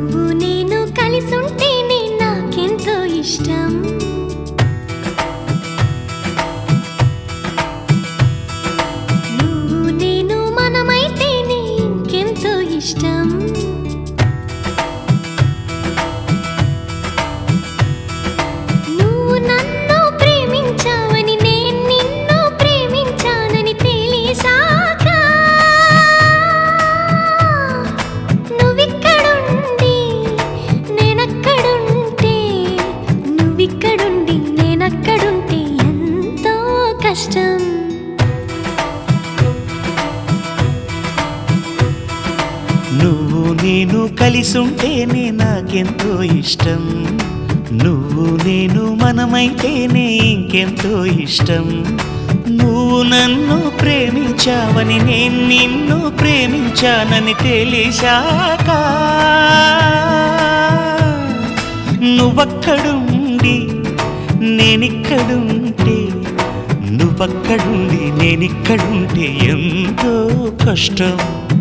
నువ్వు నేను కలిసుంటేనే నాకెంతో ఇష్టం నువ్వు నేను మనమైతేనే ఇంకెంతో ఇష్టం నువ్వు నన్ను ప్రేమించావని నేను నిన్ను ప్రేమించానని తెలిసాక నువ్విక్కడుండి నేనక్కడుంటే నువ్విక్కడుండి నేనక్కడుంటే ఎంతో కష్టం నువ్వు నేను కలిసుంటేనే నాకెంతో ఇష్టం నువ్వు నేను మనమైతేనే ఇంకెంతో ఇష్టం నువ్వు నన్ను ప్రేమించావని నేను నిన్ను ప్రేమించానని తెలిసాక నువ్వక్కడుండి నేనిక్కడుంటే నువ్వక్కడుండి నేనిక్కడుంటే ఎంతో కష్టం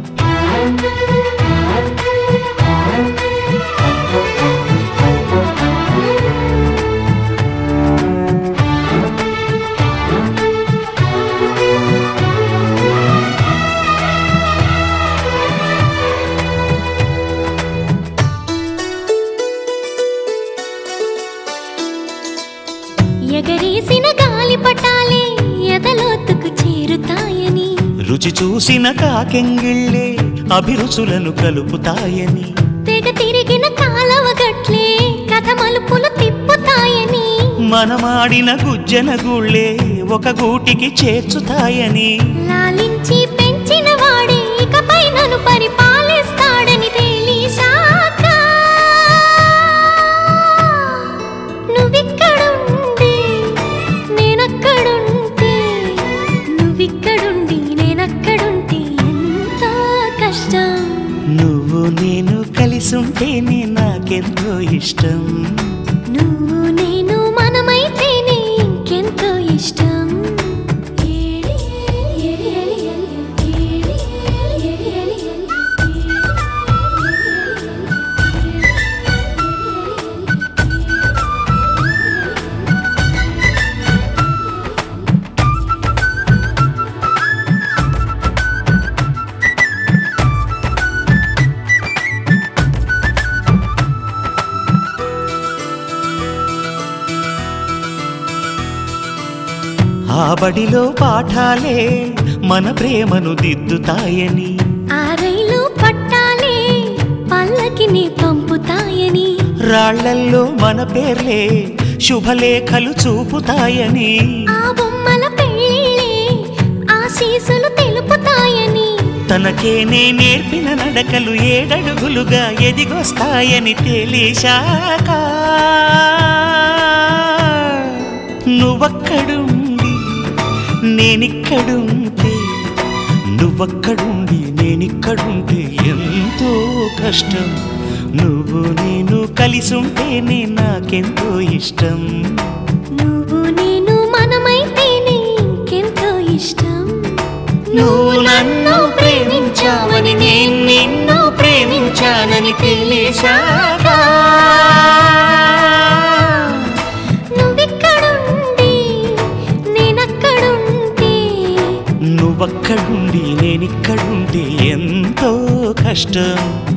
ఎగరేసిన గాలి పటాలే ఎదలోతుకు చేరుతాయని రుచి చూసిన కాకెంగిళ్ళే అభిరుచులను కలుపుతాయని తెగ తిరిగిన కాలవ గట్లే కథ మలుపులు తిప్పుతాయని మనమాడిన గుజ్జన గుళ్ళే ఒక గూటికి చేర్చుతాయని లాలించి పెంచిన వాడే ఇకపై నన్ను పరిపాలిస్తాడని తెలిసాక నువ్విక్కడుండి నేనక్కడుంటే నువ్విక్కడుండి నేనక్కడుంటే ఎంతో కష్టం నువ్వు నేను కలిసుంటేనే నాకెంతో ఇష్టం నువ్వు నేను మనమైతేనే ఇంకెంతో ఇష్టం ఆ బడిలో పాఠాలే మన ప్రేమను దిద్దుతాయని ఆ రైలు పట్టాలే పల్లకిని పంపుతాయని రాళ్లల్లో మన పేర్లే శుభలేఖలు చూపుతాయని ఆ బొమ్మల పెళ్ళిళ్ళే ఆశీసులు తెలుపుతాయని తనకేనే నేర్పిన నడకలు ఏడడుగులుగా ఎదిగొస్తాయని తెలిసాక నువ్వక్కడుండి నేనిక్కడుంటే నువ్వక్కడుండి నేనిక్కడుంటే ఎంతో కష్టం నువ్వు నేను కలిసుంటేనే నాకెంతో ఇష్టం నువ్వు నేను మనమైతేనే ఇంకెంతో ఇష్టం నువ్వు నన్ను ప్రేమించావని నేను నిన్ను ప్రేమించానని తెలిసాక నువ్విక్కడుండి నేనక్కడుంటే నువ్వక్కడుండి నేనిక్కడుంటే ఎంతో కష్టం